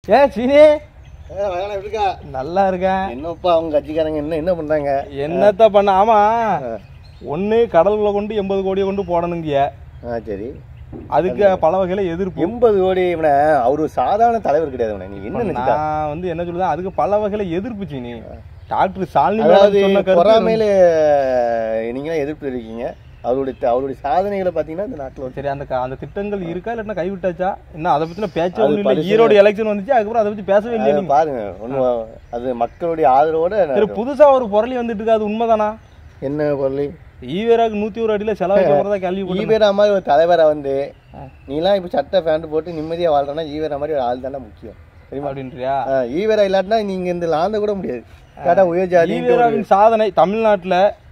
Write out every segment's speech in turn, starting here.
ஏ சீனி எப்படி இருக்கா நல்லா இருக்கேன் என்னப்பா அவங்க கட்சிக்காரங்க என்ன என்ன பண்றாங்க என்னத்த பண்ண ஆமா ஒண்ணு கடலுக்குள்ள கொண்டு எண்பது கோடியை கொண்டு போடணுங்கிய ஆ சரி அதுக்கு பல வகையில எதிர்ப்பு எண்பது கோடி இவனை அவரு சாதாரண தலைவர் கிடையாது இவனை. நீ என்ன நினைச்சா நான் வந்து என்ன சொல்லுதேன் அதுக்கு பல வகையில எதிர்ப்பு சீனி டாக்டர் சாலினி அதாவது மேடம் சொன்ன கருத்து பொறாமையில நீங்க எதிர்ப்பு இருக்கீங்க அவருடைய அவருடைய சாதனைகளை பாத்தீங்கன்னா இந்த நாட்டுல வந்து சரி அந்த க- அந்த திட்டங்கள் இருக்கா இல்லாட்டினா கைவிட்டாச்சா இன்னும் அதை பத்தின பேச்சு அது ஒன்றும் இல்லை பரிசு- ஈரோடு எலெக்ஷன் வந்துச்சு அதுக்கப்புறம் அதை பத்தி பேசவே இல்லையா அதை நீங்க பாருங்க ஒன்றும் அது மக்களுடைய ஆதரவோட சரி புதுசா ஒரு பொருளி வந்துட்டு இருக்கு அது உண்மைதானா என்ன பொருள் ஈவேராக்கு நூத்தி ஒரு அடியில செலவு போறதா கேள்விப்பட்டேன் ஈவேரா மாதிரி ஒரு தலைவரை வந்து நீலாம் இப்ப சட்டை பேண்ட் போட்டு நிம்மதியா வாழ்றனா ஈவேரா மாதிரி ஒரு ஆள் தானே முக்கியம் தெரியுமா அப்படின்றியா ஆ, ஈவேரா இல்லாட்டினா நீங்க இந்த லாந்த கூட முடியாது கேட்டா உயர் ஜாதி ஈவேராவின் சாதனை தமிழ்நாட்டுல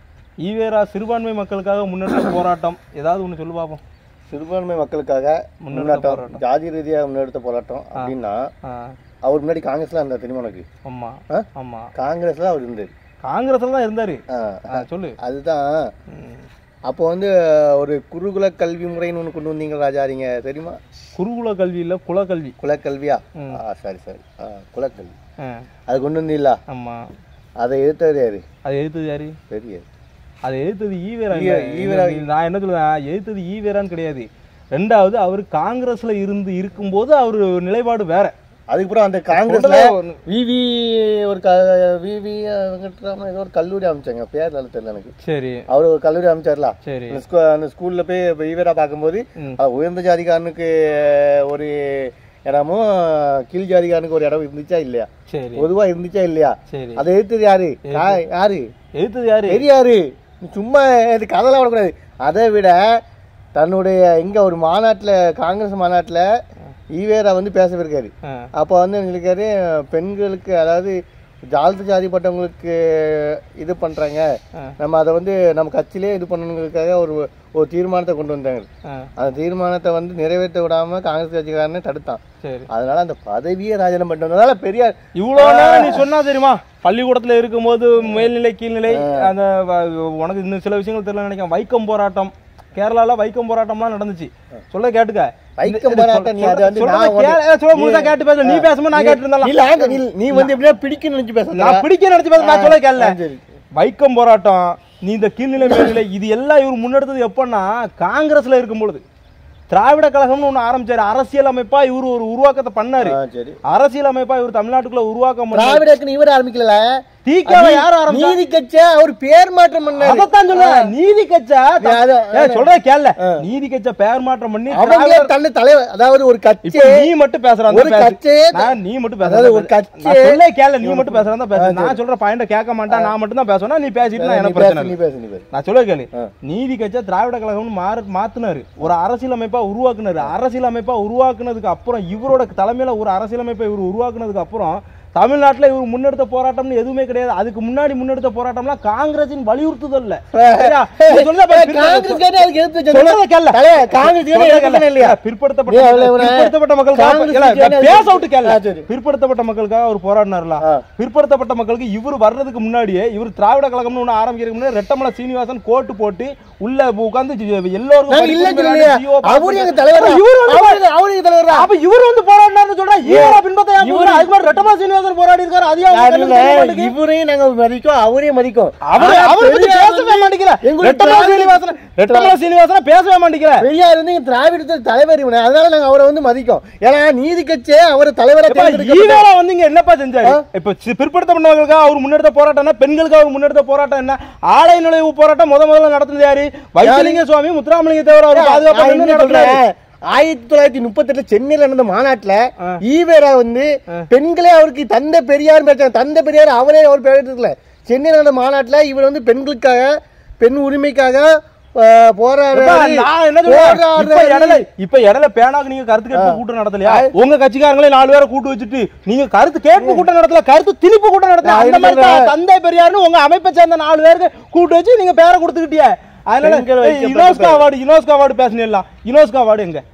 ஈவேரா சிறுபான்மை மக்களுக்காக முன்னெடுத்த போராட்டம் ஏதாவது ஒண்ணு சொல்லு பாப்போம் சிறுபான்மை மக்களுக்காக முன்னெடுத்த முன்னாட்டம் ஜாதி ரீதியாக முன்னெடுத்த போராட்டம் அப்படின்னா ஆ, அவர் முன்னாடி காங்கிரஸ்ல இருந்தார் தெரியுமா உனக்கு ஆமா ஆ? ஆமா காங்கிரஸ்ல அவர் இருந்தார் காங்கிரஸ்ல தான் இருந்தாரு ஆ, ஆ, சொல்லு அதுதான் ம். அப்போ வந்து ஒரு குருகுல கல்வி முறைன்னு ஒன்று கொண்டு வந்தீங்க ராஜாரிங்க தெரியுமா குருகுல கல்வி இல்ல குலக்கல்வி குலக்கல்வியா ம். ஆ சரி சரி ஆ குலக்கல்வி ஆ, அது கொண்டு வந்தீங்களா ஆமா அதை எதிர்த்தவர் யாரு அது எதிர்த்தது யாரு பெரிய அது எதிர்த்தது ஈவேரா ஈவே- இல்ல. ஈவேரா- இது நான் என்ன சொல்லுவேன் எதிர்த்தது ஈவேரான்னு கிடையாது ரெண்டாவது அவர் காங்கிரஸ்ல இருந்து இருக்கும்போது அவர் நிலைப்பாடு வேற அதுக்கப்புறம் அந்த காங்கிரஸ்ல சொல்றத- விவி ஒரு க விவி வெங்கட்ராமன் ஏதோ ஒரு கல்லூரி அமைச்சாங்க பேர் நல்ல தெரியல எனக்கு சரி அவர் ஒரு கல்லூரி அமைச்சார்ல சரி அந்த ஸ்கூ- அந்த ஸ்கூல்ல போய் இப்ப ஈவேரா பார்க்கும்போது ம். அஹ், உயர்ந்த ஜாதிக்காரனுக்கு ஒரு இடமும் கீழ் ஜாதிக்காரனுக்கு ஒரு இடம் இருந்துச்சா இல்லையா சரி பொதுவா இருந்துச்சா இல்லையா சரி அதை எதிர்த்தது யாரு கா- யாரு எதிர்த்தது யாரு பெரியாரு நீ சும்மா இது கதலாம் விடக்கூடாது அதை விட தன்னுடைய இங்க ஒரு மாநாட்டுல காங்கிரஸ் மாநாட்டுல ஈவேரா வந்து பேச போயிருக்காரு ஆ, அப்போ வந்து எங்களுக்கு பெண்களுக்கு அதாவது ஜால்த்து ஜாதிப்பட்டவங்களுக்கு இது பண்றாங்க ஆ. நம்ம அதை வந்து நம்ம கட்சியிலே இது பண்ணணுங்கிறதுக்காக ஒரு ஒரு தீர்மானத்தை கொண்டு வந்தாங்க ஆ, அந்த தீர்மானத்தை வந்து நிறைவேற்ற விடாம காங்கிரஸ் கட்சிக்காரனே தடுத்தான் சரி அதனால அந்த பதவியே ராஜினாமா பண்ணிட்டு வந்ததால பெரியார் இவ்வளவு நேரம் நீ சொன்னா தெரியுமா பள்ளிக்கூடத்துல இருக்கும்போது மேல்நிலை கீழ்நிலை அந்த வ- உனக்கு இன்னும் சில விஷயங்கள் தெரியல நினைக்கிறேன் வைக்கம் போராட்டம் கேரளால வைக்கம் போராட்டம்லாம் நடந்துச்சு சொல்ல கேட்டுக்க வைக்கம் இது போராட்டம் நீ அதை வந்து சொல்றத நான் உனக்கு- கேளு. ஏ, சொல்ல முழுசா கேட்டு பேசு நீ பேசும்போது நான் கேட்டு இருந்தாலும் இல்ல ஆங்க, நீ- நீ வந்து எப்படியா பிடிக்குன்னு நினைச்சு பேச நான் பிடிக்க நினைச்சு பேச நான் சொல்ல கேள்ல ஆ, சரி. வைக்கம் போராட்டம் நீ இந்த கீழ்நிலை மேல்நிலை இது எல்லாம் இவர் முன்னெடுத்தது எப்பன்னா காங்கிரஸ்ல இருக்கும் பொழுது திராவிட கழகம்னு ஒண்ணு ஆரம்பிச்சாரு அரசியல் அமைப்பா இவர் ஒரு உருவாக்கத்தை பண்ணாரு ஆ, சரி அரசியல் அமைப்பா இவர் தமிழ்நாட்டுக்குள்ள உருவாக்கம் பண்ணாரு திராவிடக்கு இவர் ஆரம்பிக்கல திகாவை யார் ஆரம்பிச்சா நீதி கட்சி அவர் பேர் மாற்றம் பண்ணாரு அதத்தான் சொல்லுவேன் நீதி கட்சா நீ அத- சொல்ற கேள்ல நீதி கட்சா பெயர் மாற்றம் பண்ணி அவங்களே திராவிடர்- தன்னை தலைவர் அதாவது ஒரு கட்சி இப்ப நீ மட்டும் பேசுற ஒரு கட்சியே த- நீ மட்டும் பேசுற அதாவது ஒரு கட்சி- நான் சொல்ல கேள நீ மட்டும் பேசுறதா பேச நான் சொல்ற பாயிண்ட கேட்க மாட்டேன் நான் மட்டும் தான் பேசணும் நீ பேசிட்டு நான் நீ எனக்கு பேசு, பிரச்சனை நீ இல்லை. பேசு நீ பேசு நான் சொல்ல கேளு ஆ. நீதி கட்சா திராவிட கழகம்னு மாறு மாத்துனாரு ஒரு அரசியலமைப்பா உருவாக்குனாரு அரசியலமைப்பா உருவாக்குனதுக்கு அப்புறம் இவரோட தலைமையில ஒரு அரசியலமைப்பை இவர் உருவாக்குனதுக்கு அப்புறம் தமிழ்நாட்டுல இவர் முன்னெடுத்த போராட்டம்னு எதுவுமே கிடையாது அதுக்கு முன்னாடி முன்னெடுத்த போராட்டம்லாம் காங்கிரசின் வலியுறுத்துதல் சரியா? நீ சொல்றத பாரு, காங்கிரஸ் கேட்டு அதுக்கு எதிர்த்து வச்சது. சொல்றத கேளு. தலைவர், காங்கிரஸ் கேட்டு சொல்றத எதிர்த்து கேளு. இல்லையா பிற்படுத்தப்பட்ட ஏய், மக்கள்- அவளை இவனை- பிற்படுத்தப்பட்ட மக்களுக்காக காங்கிரஸ் இல்ல, கேட்டு பேச எதிர்த்து- விட்டு கேளு. ஆ, சரி. பிற்படுத்தப்பட்ட மக்களுக்காக அவர் போராடினார்ல ஆ. பிற்படுத்தப்பட்ட மக்களுக்கு இவர் வர்றதுக்கு முன்னாடியே இவர் திராவிட கழகம்னு ஒண்ணு ஆரம்பிக்கிறதுக்கு முன்னாடி ரெட்டமலை சீனிவாசன் கோட்டு போட்டு உள்ள உட்கார்ந்து எல்லோருக்கும் நாங்க படிப்பு இல்லைன்னு மேல சொல்லலையே. ஜியோ பாஸ் அவரு எங்க பண்ணி- தலைவர் அப்ப தான். இவரு வந்து அவரு எங்க- அவரு எங்க தலைவர் தான். அப்ப இவர் வந்து போராடினார்னு சொல்றா ஈவரா பின்பத்த ஏன் போகுது? அதுக்கு முன்னாடி ரெட்டமலை சீனிவாசன் போராடி இருக்காரு அது ஏன் உங்களுக்கு அதுல தெரிய மாட்டேங்குது? இவரையும் நாங்க மதிக்கும் அவரையும் மதிக்கும் அவரு ஆனா அவரை பத்தி பெரியார் பேசவே வந்து மாட்டேங்கிற எங்களுக்கு ரெட்டமலை திராவிட- சீனிவாசன் ரெட்டமலை சீனிவாசன பேசவே மாட்டேங்கிற பெரியார் வந்து எங்க திராவிடத்தில் தலைவர் இவனை அதனால நாங்க அவரை வந்து மதிக்கும் ஏன்னா நீதி கட்சியே அவரை தலைவரா எப்பா, தேர்ந்தெடுக்கப்பட்ட- ஈவேரா வந்து இங்க என்னப்பா செஞ்சாரு இப்ப சி- பிற்படுத்தப்பட்டவர்களுக்காக அவர் முன்னெடுத்த போராட்டம்னா பெண்களுக்கு அவர் முன்னெடுத்த போராட்டம் என்ன ஆலை நுழைவு போராட்டம் முத முதல்ல நடத்துனது யாரு வைத்திலிங்க சுவாமி முத்துராமலிங்க தேவர் அவர் நான் பாதுகாப்பு என்ன நின்று நடத்துனாரு. சொல்றேன், ஆயிரத்தி தொள்ளாயிரத்தி முப்பத்தி எட்டுல சென்னையில நடந்த மாநாட்டுல ஆ. ஈவேரா வந்து பெண்களே அவருக்கு தந்தை பெரியார் பேச்சாங்க தந்தை பெரியார் அவரே அவர் பேசல சென்னையில நடந்த மாநாட்டுல இவர் வந்து பெண்களுக்காக பெண் உரிமைக்காக ஆ, எப்பா, போராடுறாரு நான் என்ன சொல்றேன்? இப்ப போராடுறாரு. இடையில இப்ப இடையில பேனாக்கு நீங்க கருத்து கேட்பு கூட்டம் நடத்தலையா உங்க கட்சிக்காரங்களே நாலு பேரை கூட்டு வச்சுட்டு நீங்க கருத்து கேட்பு கூட்டம் நடத்தல கருத்து திணிப்பு கூட்டம் நடத்தல நான் அந்த மாதிரி சொல்றேன். தான் தந்தை பெரியார்னு உங்க அமைப்பை சேர்ந்த நாலு பேருக்கு கூட்டு வச்சு நீங்க பேரை கொடுத்துக்கிட்டியே அதனால பெண்கள் ஏய், வைக்கப்பட்ட யுனெஸ்கோ அவார்டு யுனெஸ்கோ அவார்டு பேசினேன் யுனெஸ்கோ அவார்டு எங்க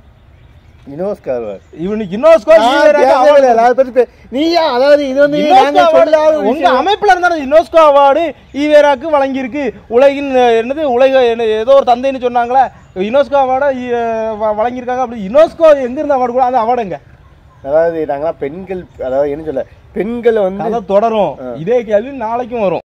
யுனெஸ்கோ இவனுக்கு யுனெஸ்கோ நான் ஈவேராக்கு பேசவே award இல்லை. அதை பத்தி பே- நீயா அதாவது இது வந்து யுனெஸ்கோ நாங்க award சொல்லாத ஒரு உங்க விஷயம். அமைப்புல இருந்தாலும் யுனெஸ்கோ அவார்டு ஈவேராக்கு வழங்கியிருக்கு உலகின் அஹ், என்னது உலக என்ன- ஏதோ ஒரு தந்தைன்னு சொன்னாங்களே யுனெஸ்கோ அவார்டை வழங்கியிருக்காங்க அப்படி யுனெஸ்கோ எங்க இருந்து அவார்டு கூட அந்த அவார்டு எங்க அதாவது நாங்களாம் பெண்கள் அதாவது என்ன சொல்ல பெண்களை வந்து கதை தொடரும் இதே கேள்வி நாளைக்கும் வரும்